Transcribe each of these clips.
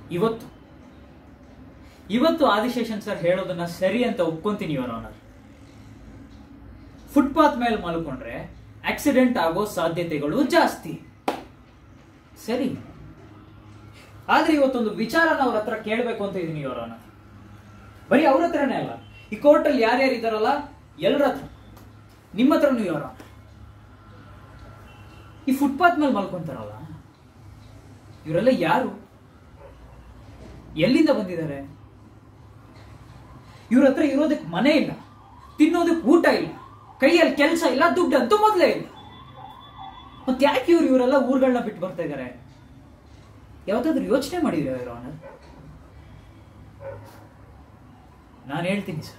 ಇವತ್ತು ಇವತ್ತು ಆದಿಶೇಷನ್ ಸರ್ ಹೇಳೋದನ್ನ ಸರಿ ಅಂತ ಒಪ್ಕೊಂತೀನಿ ಯುವರ್ ಆನರ್ ಫುಟ್ಪಾತ್ ಮೇಲೆ ಮಲ್ಕೊಂಡ್ರೆ ಆಕ್ಸಿಡೆಂಟ್ ಆಗೋ ಸಾಧ್ಯತೆಗಳು ಜಾಸ್ತಿ ಸರಿ ಆದ್ರೆ ಇವತ್ತೊಂದು ವಿಚಾರನ ಅವ್ರ ಹತ್ರ ಕೇಳಬೇಕು ಅಂತ ಇದೀನಿ ಯುವರ್ ಆನರ್ ಬರೀ ಅವ್ರ ಹತ್ರನೇ ಅಲ್ಲ ಈ ಕೋರ್ಟಲ್ಲಿ ಯಾರ್ಯಾರು ಇದಾರಲ್ಲ ಎಲ್ಲರ ಹತ್ರ ನಿಮ್ಮ ಹತ್ರನೂ ಯುವರ್ ಆನರ್ ಈ ಫುಟ್ಪಾತ್ ಮೇಲೆ ಮಲ್ಕೊಂತಾರಲ್ಲ ಇವರೆಲ್ಲ ಯಾರು ಎಲ್ಲಿಂದ ಬಂದಿದ್ದಾರೆ ಇವ್ರ ಹತ್ರ ಇರೋದಕ್ಕೆ ಮನೆ ಇಲ್ಲ ತಿನ್ನೋದಕ್ಕೆ ಊಟ ಇಲ್ಲ ಕೈಯಲ್ಲಿ ಕೆಲಸ ಇಲ್ಲ ದುಡ್ಡು ಅಂತೂ ಮೊದಲೇ ಇಲ್ಲ ಮತ್ತೆ ಯಾಕೆ ಇವ್ರು ಇವರೆಲ್ಲ ಊರುಗಳನ್ನ ಬಿಟ್ಟು ಬರ್ತಾ ಇದ್ದಾರೆ ಯಾವತ್ತಾದ್ರೂ ಯೋಚನೆ ಮಾಡಿದ್ರೆ ಇರೋ ಆನರ್ ನಾನು ಹೇಳ್ತೀನಿ ಸರ್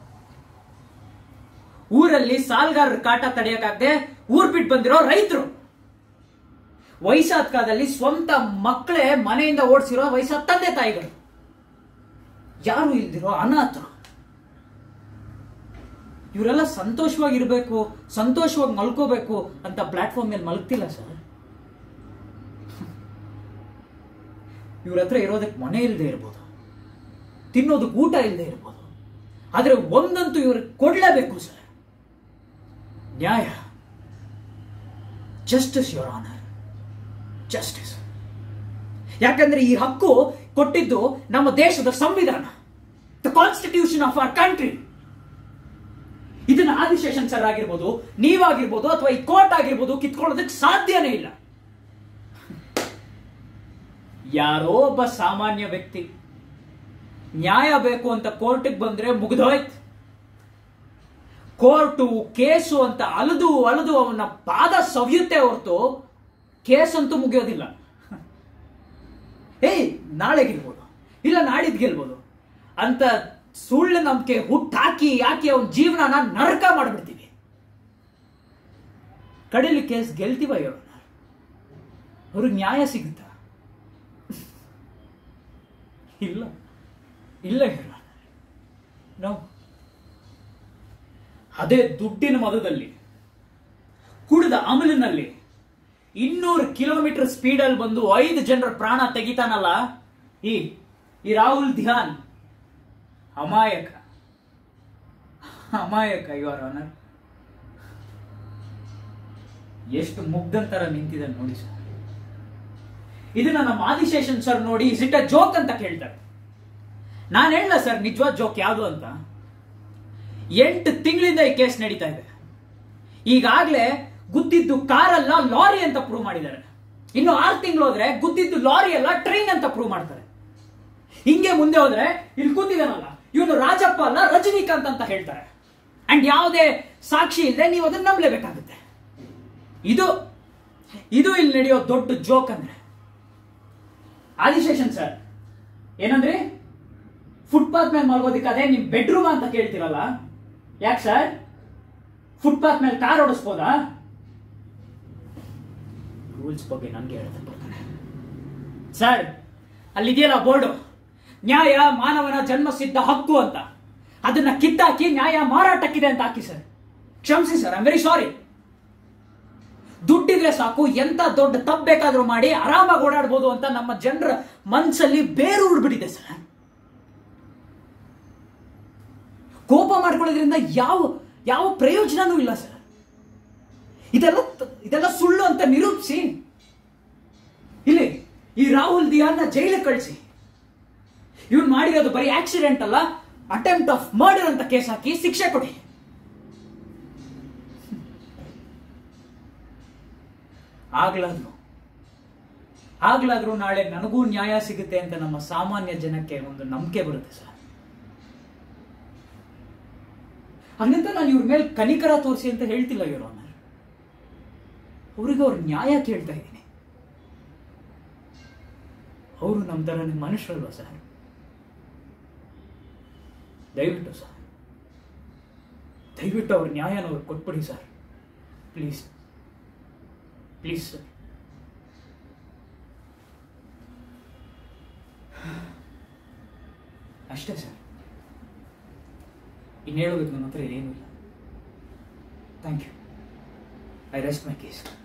ಊರಲ್ಲಿ ಸಾಲ್ಗಾರರ ಕಾಟ ತಡೆಯಕ್ಕಾಗದೆ ಊರ್ ಬಿಟ್ಟು ಬಂದಿರೋ ರೈತರು ವಯಸ್ಸಾದ ಕಾಲದಲ್ಲಿ ಸ್ವಂತ ಮಕ್ಕಳೇ ಮನೆಯಿಂದ ಓಡಿಸಿರೋ ವಯಸ್ಸಾದ ತಂದೆ ತಾಯಿಗಳು ಯಾರು ಇಲ್ದಿರೋ ಅನಾಥರು ಇವರೆಲ್ಲ ಸಂತೋಷವಾಗಿರ್ಬೇಕು ಸಂತೋಷವಾಗಿ ಮಲ್ಕೋಬೇಕು ಅಂತ ಪ್ಲಾಟ್ಫಾರ್ಮ್ ಮೇಲೆ ಮಲಗ್ತಿಲ್ಲ ಸರ್ ಇವ್ರ ಹತ್ರ ಇರೋದಕ್ಕೆ ಮನೆ ಇಲ್ಲದೆ ಇರ್ಬೋದು ತಿನ್ನೋದಕ್ಕೆ ಊಟ ಇಲ್ಲದೆ ಇರ್ಬೋದು ಆದ್ರೆ ಒಂದಂತೂ ಇವ್ರಿಗೆ ಕೊಡ್ಲೇಬೇಕು ಸರ್ ನ್ಯಾಯ ಜಸ್ಟಿಸ್ ಯುವರ್ ಆನರ್ ಜಸ್ಟಿಸ್ ಯಾಕಂದ್ರೆ ಈ ಹಕ್ಕು ಕೊಟ್ಟಿದ್ದು ನಮ್ಮ ದೇಶದ ಸಂವಿಧಾನ the constitution of our country ಇದನ್ನ ಆದಿಶೇಷನ್ ಸರ್ ಆಗಿರ್ಬೋದು ನೀವಾಗಿರ್ಬೋದು ಅಥವಾ ಈ ಕೋರ್ಟ್ ಆಗಿರ್ಬೋದು ಕಿತ್ಕೊಳ್ಳೋದಕ್ಕೆ ಸಾಧ್ಯನೇ ಇಲ್ಲ ಯಾರೋ ಒಬ್ಬ ಸಾಮಾನ್ಯ ವ್ಯಕ್ತಿ ನ್ಯಾಯ ಬೇಕು ಅಂತ ಕೋರ್ಟಿಗೆ ಬಂದ್ರೆ ಮುಗಿದೋಯ್ತು ಕೋರ್ಟು ಕೇಸು ಅಂತ ಅಲದು ಅಲದು ಅವನ ಪಾದ ಸವಿಯುತ್ತೆ ಹೊರತು ಕೇಸ್ ಅಂತೂ ಮುಗಿಯೋದಿಲ್ಲ ಏಯ್ ನಾಳೆ ಗೆಲ್ಬೋದು ಇಲ್ಲ ನಾಡಿದ್ ಗೆಲ್ಬೋದು ಅಂತ ಸುಳ್ಳು ನಂಬಿಕೆ ಹುಟ್ಟಾಕಿ ಯಾಕೆ ಅವನ ಜೀವನನ ನರಕ ಮಾಡ್ಬಿಡ್ತೀವಿ ಕಡಲಿ ಕೇಸ್ ಗೆಲ್ತೀವ ಹೇಳೋಣ ಅವ್ರಿಗೆ ನ್ಯಾಯ ಸಿಗುತ್ತಾ ಇಲ್ಲ ಇಲ್ಲ ಹೇಳೋಣ ನಾವು ಅದೇ ದುಡ್ಡಿನ ಮದದಲ್ಲಿ ಕುಡಿದ ಅಮಲಿನಲ್ಲಿ ಇನ್ನೂರು ಕಿಲೋಮೀಟರ್ ಸ್ಪೀಡಲ್ಲಿ ಬಂದು ಐದು ಜನರ ಪ್ರಾಣ ತೆಗಿತಾನಲ್ಲ ಈ ಈ ರಾಹುಲ್ ಧ್ಯಾನ್ ಅಮಾಯಕ ಅಮಾಯಕ ಇವರ ಆನರ್ ಎಷ್ಟು ಮುಗ್ಧಂತರ ನಿಂತಿದೆ ನೋಡಿ ಸರ್ ಇದನ್ನ ನಮ್ಮ ಆದಿಶೇಷನ್ ಸರ್ ನೋಡಿ ಇಸ್ ಇಟ್ ಅ ಜೋಕ್ ಅಂತ ಕೇಳ್ತಾರೆ ನಾನು ಹೇಳಲ್ಲ ಸರ್ ನಿಜವಾದ ಜೋಕ್ ಯಾವುದು ಅಂತ ಎಂಟು ತಿಂಗಳಿಂದ ಈ ಕೇಸ್ ನಡೀತಾ ಇದೆ ಈಗಾಗಲೇ ಗುದ್ದಿದ್ದು ಕಾರಲ್ಲ ಲಾರಿ ಅಂತ ಪ್ರೂವ್ ಮಾಡಿದ್ದಾರೆ ಇನ್ನು ಆರು ತಿಂಗಳು ಹೋದ್ರೆ ಗುದ್ದಿದ್ದು ಲಾರಿ ಅಲ್ಲ ಟ್ರೈನ್ ಅಂತ ಪ್ರೂವ್ ಮಾಡ್ತಾರೆ ಹಿಂಗೆ ಮುಂದೆ ಹೋದ್ರೆ ಇಲ್ಲಿ ಕೂತಿದಾನಲ್ಲ ಇವನು ರಾಜಪ್ಪ ಅಲ್ಲ ರಜನಿಕಾಂತ್ ಅಂತ ಹೇಳ್ತಾರೆ ಅಂಡ್ ಯಾವುದೇ ಸಾಕ್ಷಿ ಇಲ್ಲದೆ ನೀವು ಅದನ್ನ ನಂಬಲೇಬೇಕಾಗುತ್ತೆ ಇದು ಇದು ಇಲ್ಲಿ ನಡೆಯೋ ದೊಡ್ಡ ಜೋಕ್ ಅಂದ್ರೆ ಆದಿಶೇಷನ್ ಸರ್ ಏನಂದ್ರಿ ಫುಟ್ಪಾತ್ ಮೇಲೆ ಮಲ್ಗೋದಿಕ್ಕೆ ಅದೇ ನಿಮ್ ಬೆಡ್ರೂಮ್ ಅಂತ ಕೇಳ್ತಿರಲ್ಲ ಯಾಕೆ ಸರ್ ಫುಟ್ಪಾತ್ ಮೇಲೆ ಕಾರ್ ಓಡಿಸ್ಬೋದಾ ರೂಲ್ಸ್ ಬಗ್ಗೆ ನನಗೆ ಹೇಳ್ತಾ ಬರ್ತಾನೆ ಸರ್ ಅಲ್ಲಿದೆಯಲ್ಲ ಬೋರ್ಡು ನ್ಯಾಯ ಮಾನವನ ಜನ್ಮಸಿದ್ಧ ಹಕ್ಕು ಅಂತ ಅದನ್ನ ಕಿತ್ತಾಕಿ ನ್ಯಾಯ ಮಾರಾಟಕ್ಕಿದೆ ಅಂತ ಹಾಕಿ ಸರ್ ಕ್ಷಮಿಸಿ ಸರ್ ಐ ವೆರಿ ಸಾರಿ ದುಡ್ಡಿದ್ರೆ ಸಾಕು ಎಂತ ದೊಡ್ಡ ತಪ್ಪು ಬೇಕಾದ್ರೂ ಮಾಡಿ ಆರಾಮಾಗಿ ಓಡಾಡ್ಬೋದು ಅಂತ ನಮ್ಮ ಜನರ ಮನಸ್ಸಲ್ಲಿ ಬೇರೂರ್ಬಿಟ್ಟಿದೆ ಸರ್ ಕೋಪ ಮಾಡ್ಕೊಳ್ಳೋದ್ರಿಂದ ಯಾವ ಯಾವ ಪ್ರಯೋಜನನೂ ಇಲ್ಲ ಸರ್ ಇದೆಲ್ಲ ಇದೆಲ್ಲ ಸುಳ್ಳು ಅಂತ ನಿರೂಪಿಸಿ ಇಲ್ಲಿ ಈ ರಾಹುಲ್ ದಿಯಾನ್ನ ಜೈಲಿಗೆ ಕಳಿಸಿ ಇವನ್ ಮಾಡಿರೋದು ಬರೀ ಆಕ್ಸಿಡೆಂಟ್ ಅಲ್ಲ ಅಟೆಂಪ್ಟ್ ಆಫ್ ಮರ್ಡರ್ ಅಂತ ಕೇಸ್ ಹಾಕಿ ಶಿಕ್ಷೆ ಕೊಡಿ ಆಗ್ಲಾದ್ರು ಆಗ್ಲಾದ್ರೂ ನಾಳೆ ನನಗೂ ನ್ಯಾಯ ಸಿಗುತ್ತೆ ಅಂತ ನಮ್ಮ ಸಾಮಾನ್ಯ ಜನಕ್ಕೆ ಒಂದು ನಂಬಿಕೆ ಬರುತ್ತೆ ಸರ್ ಹಂಗಂತ ನಾನು ಇವ್ರ ಮೇಲೆ ಕನಿಕರ ತೋರಿಸಿ ಅಂತ ಹೇಳ್ತಿಲ್ಲ ಇವರು ಅವ್ರಿಗೆ ಅವ್ರ ನ್ಯಾಯ ಕೇಳ್ತಾ ಇದ್ದೀನಿ ಅವರು ನಮ್ಮ ಥರನೇ ಮನುಷ್ಯರಲ್ವ ಸರ್ ದಯವಿಟ್ಟು ಸರ್ ದಯವಿಟ್ಟು ಅವ್ರ ನ್ಯಾಯನ ಅವ್ರಿಗೆ ಕೊಟ್ಬಿಡಿ ಸರ್ ಪ್ಲೀಸ್ ಪ್ಲೀಸ್ ಸರ್ ಅಷ್ಟೇ ಸರ್ ಇನ್ನು ಹೇಳೋದಕ್ಕೆ ನನ್ನ ಹತ್ರ ಏನಿಲ್ಲ thank you I rest my case